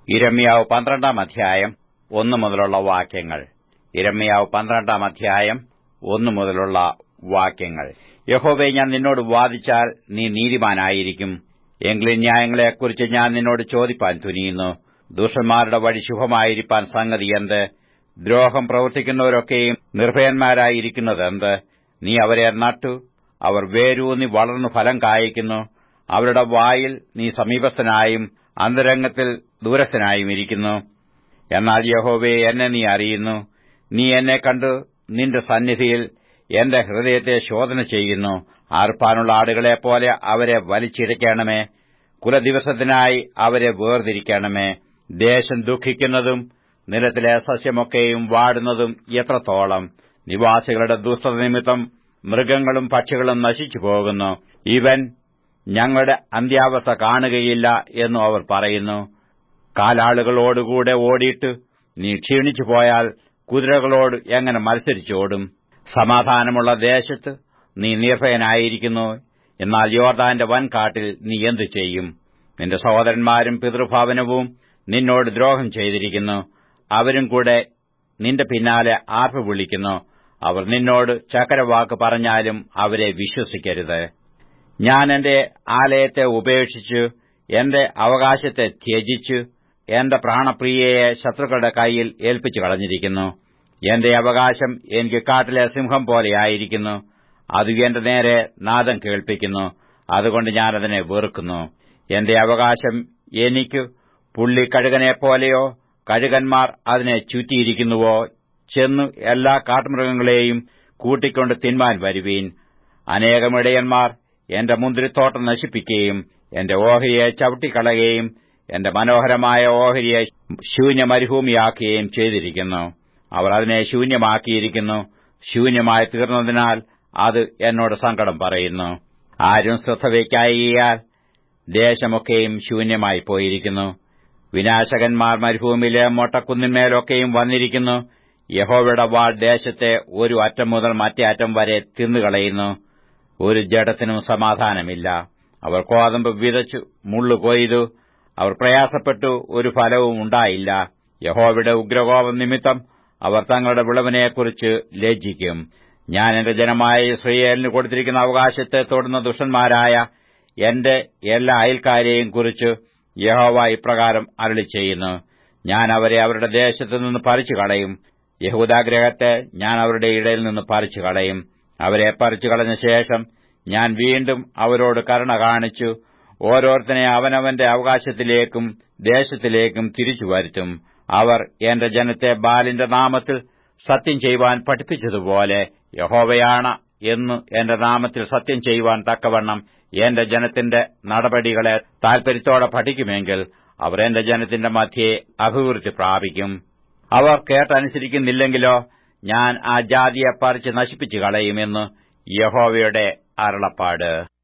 ഇരമ്യാവ് പന്ത്രണ്ടാം അധ്യായം ഒന്നു മുതലുള്ള വാക്യങ്ങൾ ഇരമ്യാവ് പന്ത്രണ്ടാം അധ്യായം ഒന്നു മുതലുള്ള വാക്യങ്ങൾ യഹോവേ ഞാൻ നിന്നോട് വാദിച്ചാൽ നീ നീതിമാനായിരിക്കും എങ്കിലും ന്യായങ്ങളെക്കുറിച്ച് ഞാൻ നിന്നോട് ചോദിപ്പാൻ തുനിയുന്നു ദുഷ്ടന്മാരുടെ വഴി ശുഭമായിരിക്കാൻ സംഗതി എന്ത് ദ്രോഹം പ്രവർത്തിക്കുന്നവരൊക്കെയും നിർഭയന്മാരായിരിക്കുന്നതെന്ത് നീ അവരെ നട്ടു അവർ വേരൂന്നി വളർന്നു ഫലം കായ്ക്കുന്നു അവരുടെ വായിൽ നീ സമീപസ്ഥനായും അന്തരംഗത്തിൽ ദൂരസ്ഥനായും ഇരിക്കുന്നു എന്നാൽ യഹോവേ എന്നെ നീ അറിയുന്നു നീ എന്നെ കണ്ടു നിന്റെ സന്നിധിയിൽ എന്റെ ഹൃദയത്തെ ശോധന ചെയ്യുന്നു ആർപ്പാനുള്ള ആടുകളെപ്പോലെ അവരെ വലിച്ചിഴയ്ക്കണമേ കുലദിവസത്തിനായി അവരെ വേർതിരിക്കണമേ ദേശം ദുഃഖിക്കുന്നതും നിലത്തിലെ സസ്യമൊക്കെയും വാടുന്നതും എത്രത്തോളം നിവാസികളുടെ ദുഷ്ടത നിമിത്തം മൃഗങ്ങളും പക്ഷികളും നശിച്ചു പോകുന്നു ഇവൻ ഞങ്ങളുടെ അന്ത്യാവസ്ഥ കാണുകയില്ല എന്നു അവർ പറയുന്നു കാലാളുകളോടുകൂടെ ഓടിയിട്ട് നീ ക്ഷീണിച്ചു പോയാൽ കുതിരകളോട് എങ്ങനെ മത്സരിച്ചോടും സമാധാനമുള്ള ദേശത്ത് നീ നിർഭയനായിരിക്കുന്നു എന്നാൽ യോർദാന്റെ വൻകാട്ടിൽ നീ എന്തു ചെയ്യും നിന്റെ സഹോദരന്മാരും പിതൃഭവനവും നിന്നോട് ദ്രോഹം ചെയ്തിരിക്കുന്നു അവരും കൂടെ നിന്റെ പിന്നാലെ ആർപ്പ് വിളിക്കുന്നു അവർ നിന്നോട് ചക്കരവാക്ക് പറഞ്ഞാലും അവരെ വിശ്വസിക്കരുത് ഞാൻ എന്റെ ആലയത്തെ ഉപേക്ഷിച്ച് എന്റെ അവകാശത്തെ ത്യജിച്ച് എന്റെ പ്രാണപ്രിയയെ ശത്രുക്കളുടെ കൈയിൽ ഏൽപ്പിച്ചു കളഞ്ഞിരിക്കുന്നു എന്റെ അവകാശം എനിക്ക് കാട്ടിലെ സിംഹം പോലെയായിരിക്കുന്നു അത് എന്റെ നേരെ നാദം കേൾപ്പിക്കുന്നു അതുകൊണ്ട് ഞാനതിനെ വെറുക്കുന്നു എന്റെ അവകാശം എനിക്ക് പുള്ളിക്കഴുകനെപ്പോലെയോ കഴുകന്മാർ അതിനെ ചുറ്റിയിരിക്കുന്നുവോ ചെന്നു എല്ലാ കാട്ടുമൃഗങ്ങളെയും കൂട്ടിക്കൊണ്ട് തിന്മാൻ വരുവീൻ അനേകമിടയന്മാർ എന്റെ മുന്തിരിത്തോട്ടം നശിപ്പിക്കുകയും എന്റെ ഓഹരിയെ ചവിട്ടിക്കളയുകയും എന്റെ മനോഹരമായ ഓഹരിയെ ശൂന്യമരുഭൂമിയാക്കുകയും ചെയ്തിരിക്കുന്നു അവർ അതിനെ ശൂന്യമാക്കിയിരിക്കുന്നു ശൂന്യമായി തീർന്നതിനാൽ അത് എന്നോട് സങ്കടം പറയുന്നു ആരും ശ്രദ്ധ വയ്ക്കായികയാൽ ദേശമൊക്കെയും ശൂന്യമായി പോയിരിക്കുന്നു വിനാശകന്മാർ മരുഭൂമിയിലെ മൊട്ടക്കുന്നിന്മേലൊക്കെയും വന്നിരിക്കുന്നു യഹോവയുടെ വാൾ ദേശത്തെ ഒരു അറ്റം മുതൽ മറ്റേ അറ്റം വരെ തിന്നുകളയുന്നു ഒരു ജഡത്തിനും സമാധാനമില്ല അവർ കോതമ്പ് വിതച്ചു മുള്ളു കൊയ്തു അവർ പ്രയാസപ്പെട്ടു ഒരു ഫലവും ഉണ്ടായില്ല യഹോവയുടെ ഉഗ്രകോപം നിമിത്തം അവർ തങ്ങളുടെ വിളവിനെക്കുറിച്ച് ലജ്ജിക്കും ഞാൻ എന്റെ ജനമായ ഇസ്രയേലിന് കൊടുത്തിരിക്കുന്ന അവകാശത്തെ തൊടുന്ന ദുഷ്ടന്മാരായ എന്റെ എല്ലാ അയൽക്കാരെയും കുറിച്ച് യഹോവ ഇപ്രകാരം അരളി ചെയ്യുന്നു ഞാൻ അവരെ അവരുടെ ദേശത്തു നിന്ന് പറിച്ചു കളയും യഹൂദാഗ്രഹത്തെ ഞാൻ അവരുടെ ഇടയിൽ നിന്ന് പറിച്ചു കളയും അവരെ പറിച്ചു കളഞ്ഞ ശേഷം ഞാൻ വീണ്ടും അവരോട് കരുണ കാണിച്ചു ഓരോരുത്തനെ അവനവന്റെ അവകാശത്തിലേക്കും ദേശത്തിലേക്കും തിരിച്ചു വരുത്തും അവർ എന്റെ ജനത്തെ ബാലിന്റെ നാമത്തിൽ സത്യം ചെയ്യുവാൻ പഠിപ്പിച്ചതുപോലെ യഹോവയാണ് എന്ന് എന്റെ നാമത്തിൽ സത്യം ചെയ്യുവാൻ തക്കവണ്ണം എന്റെ ജനത്തിന്റെ നടപടികളെ താൽപര്യത്തോടെ പഠിക്കുമെങ്കിൽ അവർ എന്റെ ജനത്തിന്റെ മധ്യേ അഭിവൃദ്ധി പ്രാപിക്കും അവർ കേട്ടനുസരിക്കുന്നില്ലെങ്കിലോ ഞാൻ ആ ജാതിയെ പറിച്ച് നശിപ്പിച്ചു കളയുമെന്ന് യഹോവയുടെ അരുളപ്പാട്